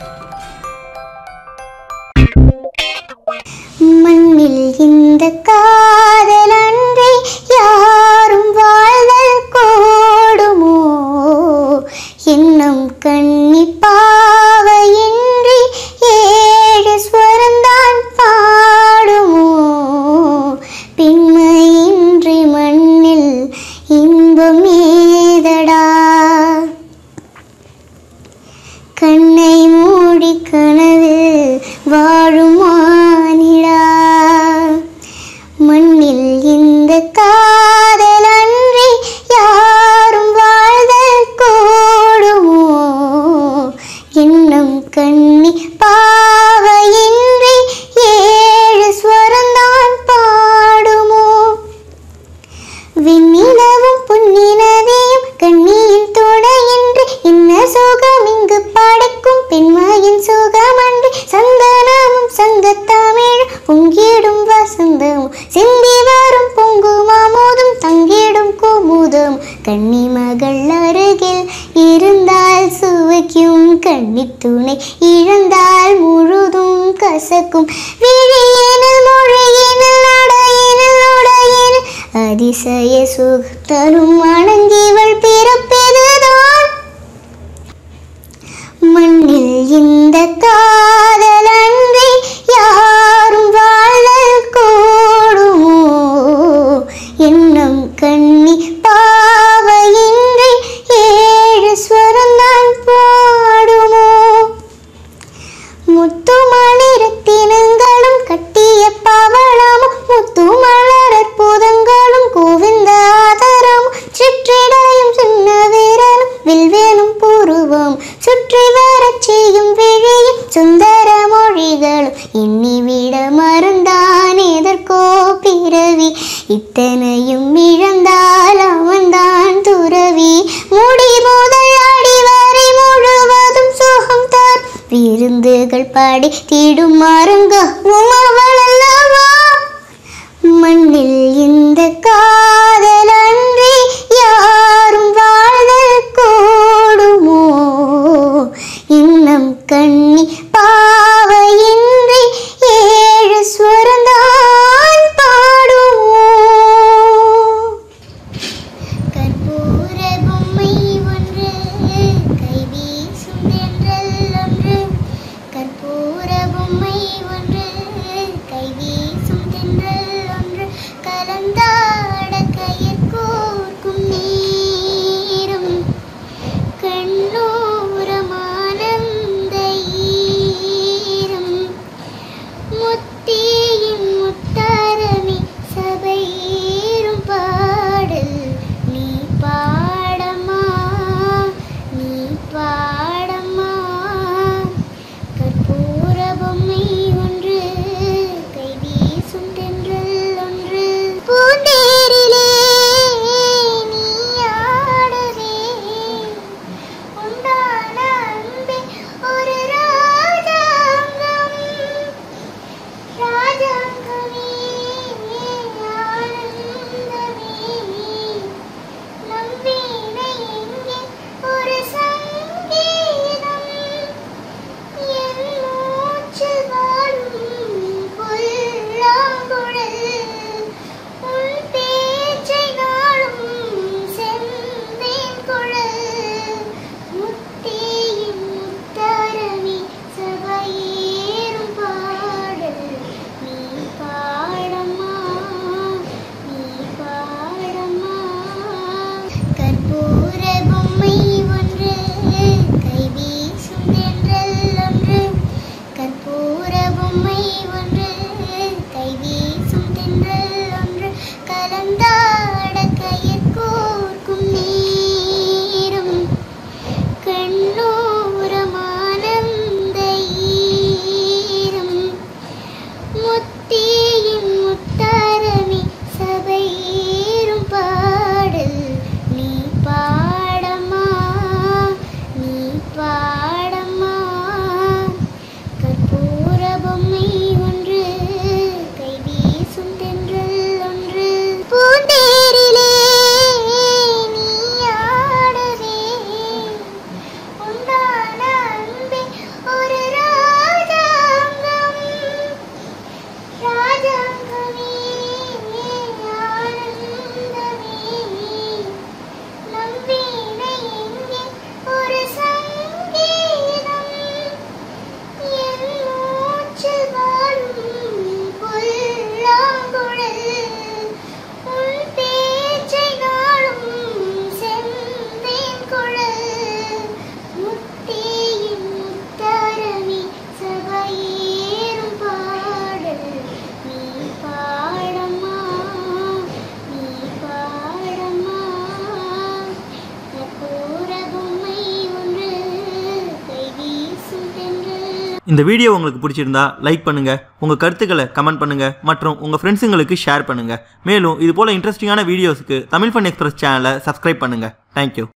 மண்ணில் இந்த காதல் அன்றி யாரும் வாழ்தல் கூடுமோ இன்னும் கண்ணி பாவையின்றி ஏழு ஸ்வரந்தான் பாடுமோ பின்மையின்றி மண்ணில் இன்பம் ஏதடா கண்ணை மூடி கனவில் வாழும் மானிடா மண்ணில் இந்த காதல் அன்றி யாரும் வாழ்தல் கூடுமோ இன்னும் கண்ணி பாவையின்றி ஏழு ஸ்வரந்தான் பாடுமோ விண்ணிலவும் புன்னினதையும் கண்ணியின் துணையின்றி என்ன சுகம் இங்கு படைக்கும் பெண்மையின் சுகமன்றி சந்தனமும் சங்கத்தமிழ் பொங்கிடும் வசந்தமும் சிந்தி வரும் பொங்கும் அமுதும் தங்கிடும் குமுதம் கன்னி மகள் அருகில் இருந்தால் சுவைக்கும் கன்னி துணை இழந்தால் முழுதும் கசக்கும் விழியினில் மொழியினில் நடையினில் உடையினில் அதிசய சுகத்தரும் வணங்கிவள் பிறப்பெதுதான் மண்ணில் இந்த காதல் அன்றி யாரும் வாழல் கூடுமோ எண்ணம் கண்ணி பாவையின்றி ஏழு ஸ்வரந்தான் பாடுமோ முத்துமணி ரத்தினங்களும் கட்டிய பவளமும் முத்து மலர் அற்புதங்களும் கோவிந்த ஆதரமும் சிற்றிடையும் சின்ன வீரனும் வில்வேனும் பூர்வம் சுற்றி வரச் செய்யும் விழியும் சுந்தர மொழிகளும் எண்ணிவிட மறந்தான் எதற்கோ பிறவி இத்தனையும் இழந்தால் அவன்தான் துறவி முடி முதல் அடி வரை முழுவதும் சுகம் தார் விருந்துகள் பாடி தீடும் மாறுங்க உமவள் அல்லவா மண்ணில் இந்த காதல் அன்றி யாரும் வாழல் கூடுமோ இன்னம் கண்ணி பாவையின்றி ஏழு ஸ்வரந்தான் பாடுமோ கற்பூர பொம்மை ஒன்று கை வீசும் தென்றல் ஒன்று கற்பூர பொம்மை ஒன்று கை வீசும் தென்றல் ஒன்று கலந்தாட கையில் இந்த வீடியோ உங்களுக்கு பிடிச்சிருந்தா லைக் பண்ணுங்க உங்க கருத்துக்களை கமெண்ட் பண்ணுங்க மற்றும் உங்க ஃப்ரெண்ட்ஸுங்களுக்கு ஷேர் பண்ணுங்க மேலும் இது போல இன்ட்ரெஸ்டிங்கான வீடியோஸ்க்கு தமிழ் ஃபன் எக்ஸ்பிரஸ் சேனலை சப்ஸ்கிரைப் பண்ணுங்க தேங்க்யூ